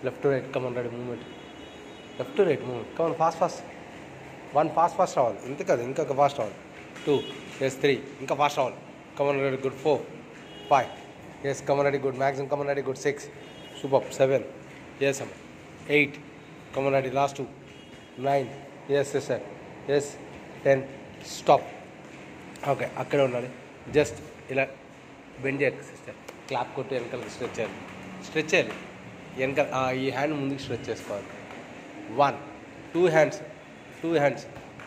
Left to right come on ready movement left to right movement come on fast fast one fast fast రావాలి ఇంతే కదా ఇంకా fast రావాలి two yes three ఇంకా fast రావాలి come on ready good four five yes come on ready good maximum come on ready good six super seven yes అమ్మ eight come on ready last two nine yes yes sir yes ten stop okay అక్కడే ఉండాలి just ఇలా bend చేయాలి sister clap కొట్టి వెనకాలకి stretch చేయాలి stretch చేయాలి వెనక ఈ హ్యాండ్ ముందుకు స్ట్రెచ్ చేసుకోవాలి one two hands two hands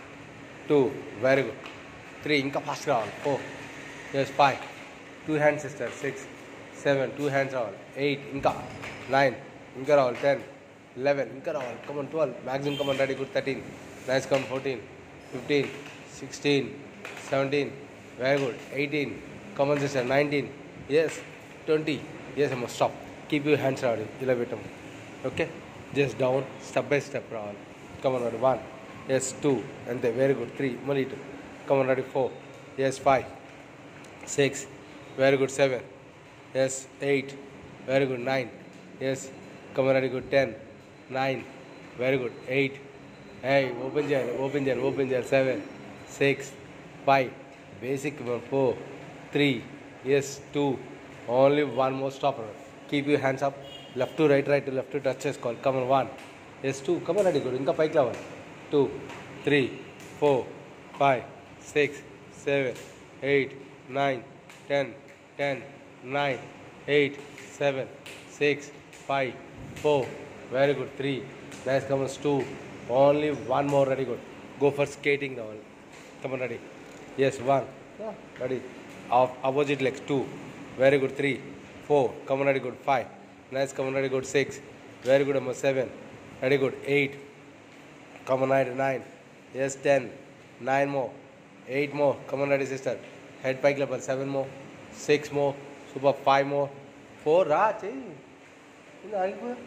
two very good three ఇంకా ఫాస్ట్ రావాలి four yes five two hands sister six seven two hands రావాలి ఎయిట్ ఇంకా నైన్ ఇంకా రావాలి టెన్ లెవెన్ ఇంకా రావాలి come on twelve maximum come on ready good thirteen nice come on fourteen fifteen sixteen seventeen very good eighteen come on sister nineteen yes twenty yes అమ్మ stop keep you hands రావాలి ఇలా పెట్టాము okay just down step by step రావాలి come on ready one yes two అంతే very good three మళ్ళీ two come on ready four yes five six very good seven yes eight very good nine yes come on ready good ten nine very good eight ఏ open చేయాలి open చేయాలి open చేయాలి seven six five basic four three yes two only one more stop keep you hands up left to right right left to touch చేసుకోవాలి come on one yes two come on ready good ఇంకా పైకి రావాలి two three four five six seven eight nine ten ten nine eight seven six five four very good three nice కమన్స్ two only one more ready good go for skating రావాలి come on ready yes one ready of opposite legs two very good three four come on ready good five nice come on ready good six very good అమ్మ seven ready good eight come on ready nine yes ten nine more eight more come on ready sister head పైకి లేపాలి seven మో six మో super five మో four రా చెయ్యి ఇది ఆగిపోయా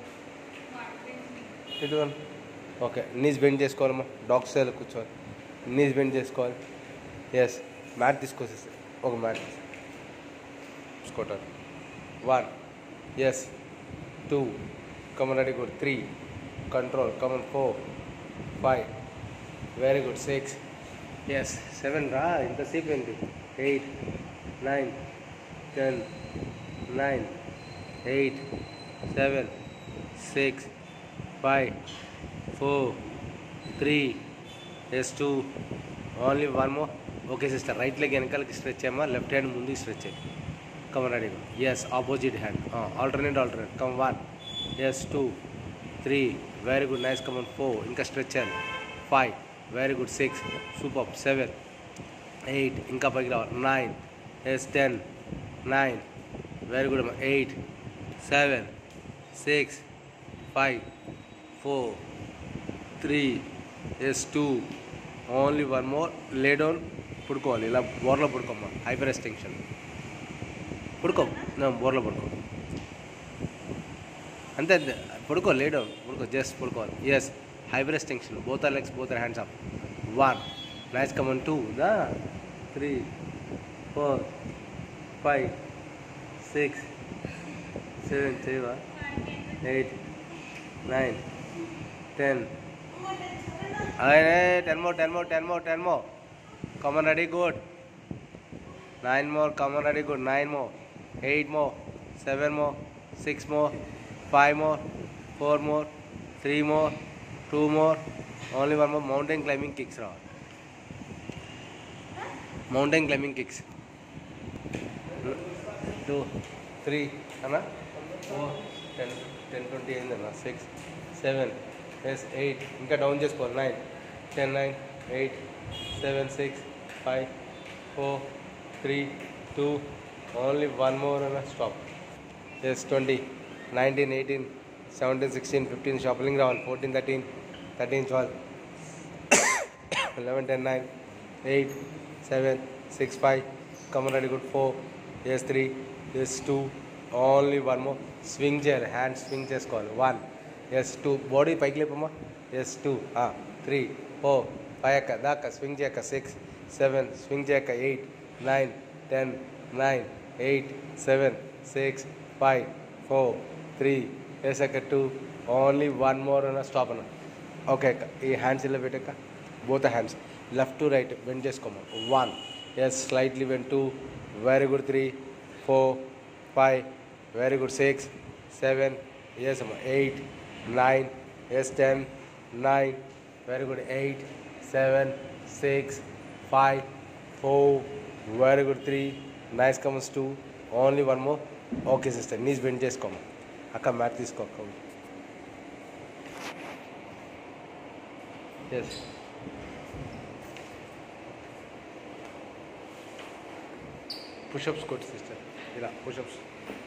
ఇటు ఓకే నీస్ బెండ్ చేసుకోవాలమ్మా డాగ్ స్టైల్ కూర్చోవాలి నీస్ బెండ్ చేసుకోవాలి ఎస్ మ్యాట్ తీసుకొచ్చేసి ఒక మ్యాట్ తీసుకోవటాలు one yes two come on ready good three control come on four five very good six yes seven రా ఇంతసేపు ఏంటి eight nine ten nine eight seven six five four three yes two only one more okay sister right leg వెనకాలకి stretch చేయమ్మా left hand ముందుకు stretch చేయి come on ready yes opposite hand alternate alternate come one yes two three very good nice come on four ఇంకా stretch చేయాలి five very good six super seven eight ఇంకా పైకి రావాలి nine yes ten nine very good eight seven six five four three yes two only one more lay down పుడుకోవాలి ఇలా బోర్లో పడుకోమ్మా hyper extension పడుకో నా బోర్లో పడుకో అంతే అంతే పడుకో లే డౌన్ పడుకో జస్ట్ పడుకోవాలి yes hyper extension both our legs both our hands up one nice come on two దా three four five six seven చేయవా ఎయిట్ నైన్ టెన్ అదే ten more ten more ten more ten more come on ready good nine more come on ready good nine more eight more seven more six more five more four more three more two more only one more mountain climbing kicks రావాలి mountain climbing kicks two three అన్నా four ten ten twenty అయిందన్న six seven yes eight ఇంకా down చేసుకోవాలి nine ten nine eight seven six five four three two only one more అన్న stop yes twenty nineteen eighteen seventeen sixteen fifteen shopping రావాలి fourteen thirteen thirteen twelve eleven ten nine eight seven six five come on ready good four yes three yes two only one more swing చేయాలి hand swing చేసుకోవాలి one yes two body పైకి లేపమ్మా yes two three four five అక్క దాకా swing చేయక six seven swing చేయక eight nine ten nine eight seven six five four three వేసాక two only one more అన్న స్టాప్ అన్న ఓకే అక్క ఈ హ్యాండ్స్ ఇలా పెట్టక్క both hands left to right bend చేసుకోమా one yes slightly when two very good three four five very good six seven yes అమ్మా eight nine yes ten nine very good eight seven six five four very good three nice come on sis two only one more okay sister knees bend చేసుకోమా అక్క mat తీసుకో అక్క yes pushups కొట్టు sister ఇలా pushups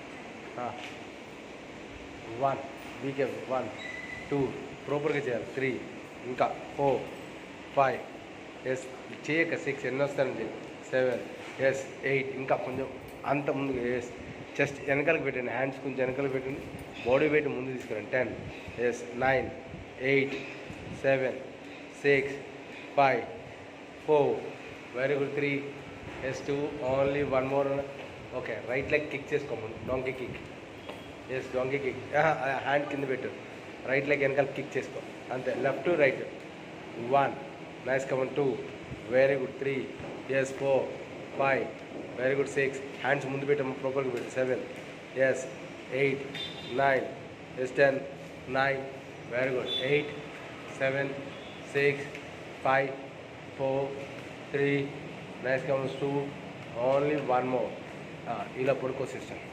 one బీకే one two ప్రాపర్గా చేయాలి three ఇంకా ఫోర్ ఫైవ్ ఎస్ చేయక సిక్స్ ఎన్ని వస్తానండి సెవెన్ ఎస్ ఎయిట్ ఇంకా కొంచెం అంత ముందుకు ఎస్ చెస్ట్ వెనకాలకు పెట్టండి హ్యాండ్స్ కొంచెం వెనకాలకు పెట్టండి బాడీ వెయిట్ ముందు తీసుకురండి ten yes nine eight seven six five four very good three yes two only one more okay right leg kick చేసుకోమని donkey kick yes donkey kick hand కింద పెట్టు right leg వెనకాల kick చేసుకో అంతే left to right one nice come on two very good three yes four five very good six hands ముందు పెట్టాము ప్రాపర్గా పెట్టు seven yes eight nine yes ten nine very good eight seven six five four three nice కమన్స్ two only one more ఇలా పడుకో sister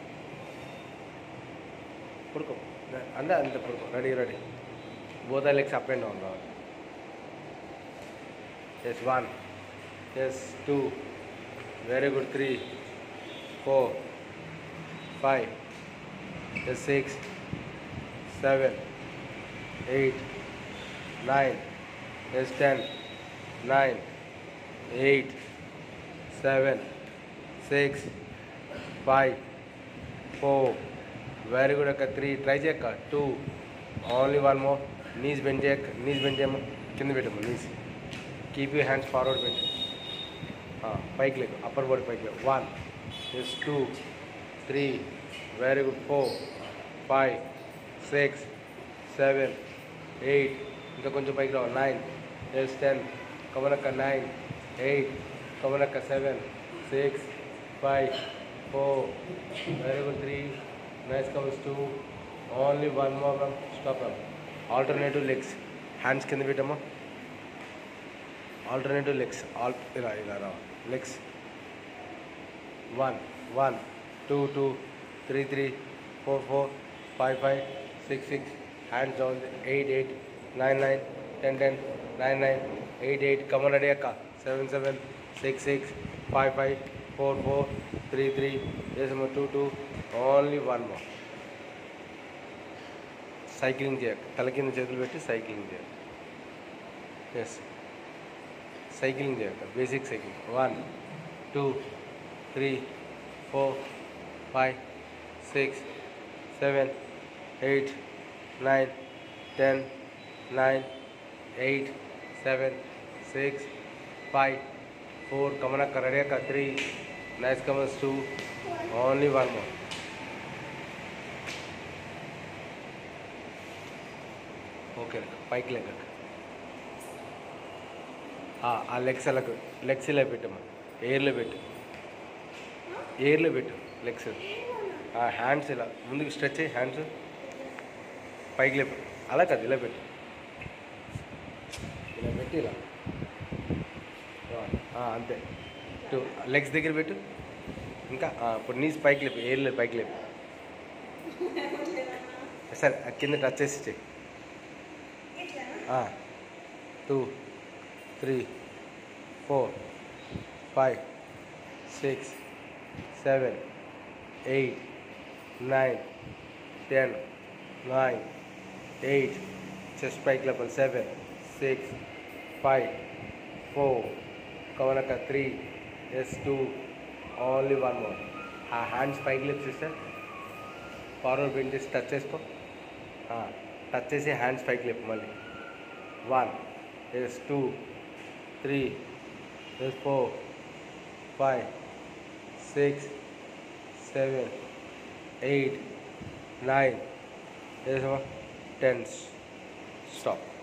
పడుకో అంతే అంతే పడుకో ready ready both legs up and down రావాలి yes one yes two very good three four five yes six seven eight nine, yes ten, nine, eight, seven, six, five, four. Very good అక్క three try చేయక్క two only one more knees bend చేయక్క knees bend చేయమ్మా కింద పెట్టమ్మా knees keep you hands forward పెట్టు పైకి లేకు upper body పైకి లేకు one yes two three very good four five six seven eight ఇంకా కొంచెం పైకి రావు నైన్ ఎస్ టెన్ కమనక్క నైన్ ఎయిట్ కమనక్క seven six five four very good three nice come on sis two only one more ma'am stop ma'am alternative legs hands కింద పెట్టమ్మా alternative legs all ఇలా ఇలా రా legs one one two two three three four four five five six six hands down eight eight nine nine ten ten nine nine eight eight come on ready అక్క seven seven six six five five four four three three ఏసమ్మ two two only one more cycling చేయక తల కింద చేతులు పెట్టి cycling చేయాలి yes cycling చేయక basic cycling one two three four five six seven eight nine ten nine eight seven six five four కమనక్క ready అక్క three nice కమన్స్ two only one more okay అక్క పైకి లెక్క ఆ లెగ్స్ అలా లెగ్స్ ఇలా పెట్టమ్మా ఎయిర్లో పెట్టు ఎయిర్లో పెట్టు లెగ్స్ ఆ హ్యాండ్స్ ఇలా ముందుకు స్ట్రెచ్ అయ్యి హ్యాండ్స్ పైకి లేపు అలా కాదు ఇలా పెట్టు ఇలా పెట్టి ఇలా ఆ, అంతే టూ లెగ్స్ దగ్గర పెట్టు ఇంకా ఆ, ఇప్పుడు నీస్ పైకి లేపు ఎయిర్లో పైకి లేపు సరే ఆ కింద టచ్ చేసి చెయ్యి two three four five six seven eight nine ten nine eight chest పైకి level seven six five four కవనక three yes two only one more ఆ హ్యాండ్స్ పైకి లేపు సిస్టర్ ఫార్వర్డ్ బెండ్ చేసి టచ్ చేసుకో టచ్ చేసి హ్యాండ్స్ పైకి లేపు మళ్ళీ one yes two three yes four five six seven eight nine ఏసమ్మా టెన్ స్టాప్